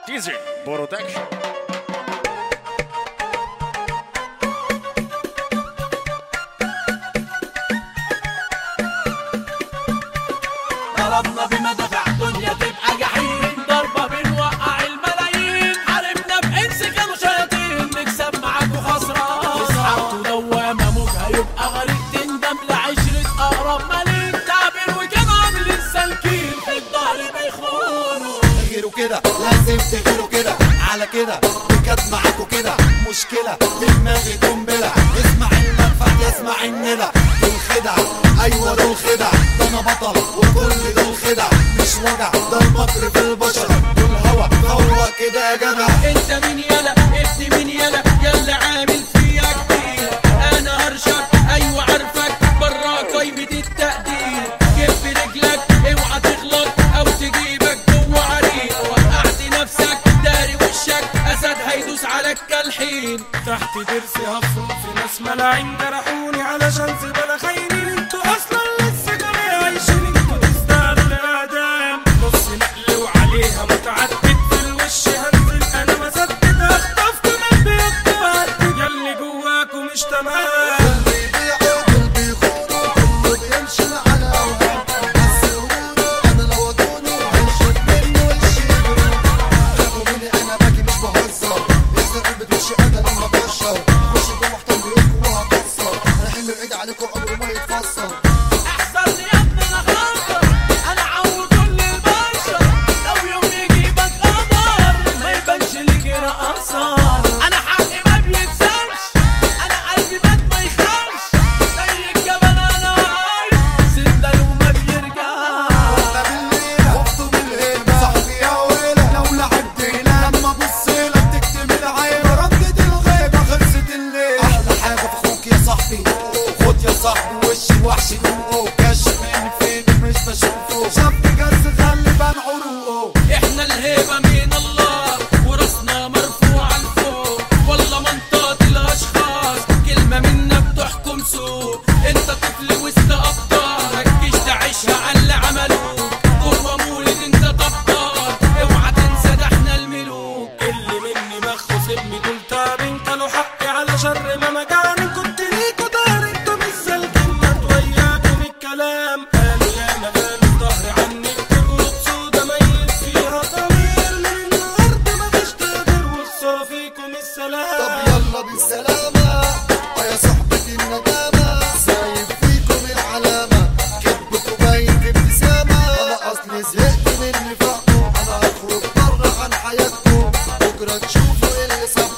ديزل برودكشن ضربنا بمدافع الدنيا تبقى جحيم ضربة بنوقع الملايين حاربنا بإنس كانوا شياطين نكسب معاكوا خسران اصحى دوامة موجها يبقى غريق تندم لعشرة أقرب مالين تعبير وكانوا عاملين سالكين في الظهر بيخونوا غيروا كده لازم تغيروا كده على كده بجد معاكوا كده مشكلة في دماغي قنبلة اسمع المنفعة يسمع الندى دول خدع ايوه دول خدع ده انا بطل وكل دول خدع مش وجع ده المكر في البشر دول هوا هوا كده يا جدع انت مين يلا ابن مين يلا يلا عامل فيا كتير انا هرشك ايوه عارفك برا قايمة التقدير كف رجلك اوعى تغلط او تجيبك جوه عريق وقعت نفسك داري وشك اسد هيدوس على الكالحين تحت ضرسي هفرم في ناس ملاعين جرحوني علشان زبالة خاينين انتوا اصلا لسه جميع عايشين انتوا تستاهلوا الاعدام نص نقل وعليها متعدد في الوش هنزل انا مسدد اخطفكم من بيوتكم وهدد ياللي جواكم مش تمام بيبيعوا دول بيخونوا كله بيمشي على اوهام بس يقولوا انا لو اكونوا هنشد منه وش يجروا خافوا مني انا باجي مش بهزر يحزن بتمشي انا لما بشر خش جوه احترم بيوتكم وهكسر انا حلمي بعيد عليكم عمره ما يتفسر احسن لي يا ابني انا خاطر انا عود كل البشر لو يوم يجيبك قمر ما يبانش ليك رقصان انا حقي ما بيتسابش انا قلبي مات ما يخافش زي الجبل انا عايش سندل وما بيرجعش ده بالليل وقته بالهيبة صاحبي يا ويلة لو لعبت هنا لما ابص لك تكتم العين ردت الغيبة خلصت الليل احلى حاجة في اخوك يا صاحبي خد يا صاحبي وش الوحش دوقه كشف من فين مش بشوفه شاب جز خلي بان عروقه احنا الهيبة من الله وراسنا مرفوعة لفوق والله منطقة الاشخاص كلمة منا بتحكم سوق انت طفل وسط ابطال متجيش تعيشها على اللي عملوك جوه مولد انت طبطال اوعى تنسى ده احنا الملوك اللي مني بخو سيبني دول تعبين كانوا حقي على شر ما مجاني كنت ليكوا دار انتوا مش سالكين ما توياكم الكلام قالوا يا ما قالوا في ظهري عني بتغلط سودا ميت فيها ضمير من الارض ما فيش تقدر وصوا فيكم السلام طب يلا بالسلامة اه يا صاحبتي الندامة سايب فيكم العلامة كذبكم باين في ابتسامة انا اصلي زهقت من نفاقكم انا هخرج بره عن حياتكم بكرة تشوفوا اللي سبق